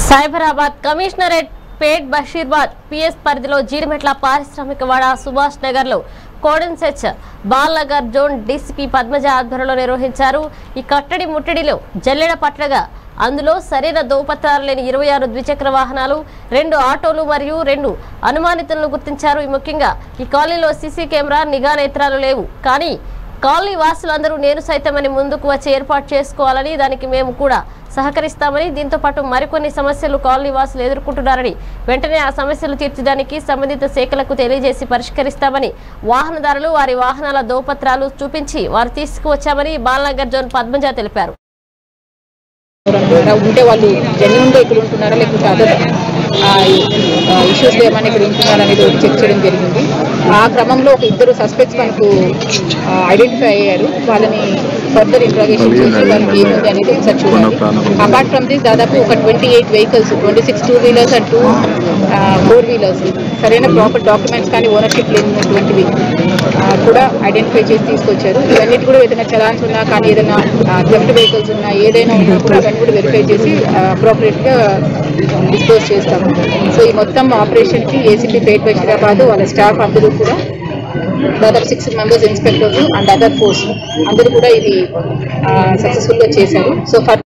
Cyberabad commissionerate Pet Basheerabad PS పరిధిలో జీడిమెట్ల పారిశ్రామికవాడ సుభాష్ నగర్ లో కోడన్ సెచ్ బాల్నగర్ జోన్ డీసీపీ పద్మజ ఆధ్వర్యంలో నిర్వహించారు ఈ కట్టడి ముట్టడిలో జల్లెడ పట్లగా అందులో సరైన దోపత్రాలు లేని ఇరవై ఆరు ద్విచక్ర వాహనాలు రెండు ఆటోలు మరియు రెండు అనుమానితులను గుర్తించారు ఈ ముఖ్యంగా ఈ కాలనీలో సీసీ కెమెరా నిఘా నేత్రాలు లేవు కానీ కాలనీ వాసులందరూ నేను సైతమని ముందుకు వచ్చి ఏర్పాటు చేసుకోవాలని దానికి మేము కూడా సహకరిస్తామని దీంతో పాటు మరికొన్ని సమస్యలు కాలనీ వాసులు ఎదుర్కొంటున్నారని వెంటనే ఆ సమస్యలు తీర్చడానికి సంబంధిత శాఖలకు తెలియజేసి పరిష్కరిస్తామని వాహనదారులు వారి వాహనాల దోపత్రాలు చూపించి వారు తీసుకువచ్చామని బాలనగర్ జోన్ పద్మజ తెలిపారు ఉంటున్నారా ఉంటే వాళ్ళు జెన్యున్ గా ఇక్కడ ఉంటున్నారా లేకపోతే అదర్ ఇష్యూస్ ఏమైనా ఇక్కడ ఉంటున్నారా అనేది ఒకటి చెక్ చేయడం జరిగింది ఆ క్రమంలో ఒక ఇద్దరు సస్పెక్ట్స్ మనకు ఐడెంటిఫై అయ్యారు వాళ్ళని ఫర్దర్ ఇంట్రాగేషన్ చేసి వాళ్ళకి ఏముంది అనేది ఒకసారి చూడాలి అపార్ట్ ఫ్రమ్ దిస్ దాదాపు ఒక twenty eight vehicles twenty six two wheelers and two four wheelers సరైన ప్రాపర్ డాక్యుమెంట్స్ కానీ ఓనర్షిప్ లేనటువంటివి ఆ, కూడా ఐడెంటిఫై చేసి తీసుకొచ్చారు ఇవన్నిటి కూడా ఏదైనా చలాన్స్ ఉన్నా కానీ ఏదైనా థెఫ్ట్ వెహికల్స్ ఉన్నా ఏదైనా ఉన్నా కూడా అవన్నీ కూడా వెరిఫై చేసి అప్రోప్రియేట్ గా డిస్పోజ్ చేస్తాము సో ఈ మొత్తం ఆపరేషన్ కి ఏసీపీ పేట్ బషీరాబాద్ వాళ్ళ స్టాఫ్ అందరూ కూడా దాదాపు six members inspectors and other forces అందరూ కూడా ఇది సక్సెస్ఫుల్ గా చేశారు సో ఫర్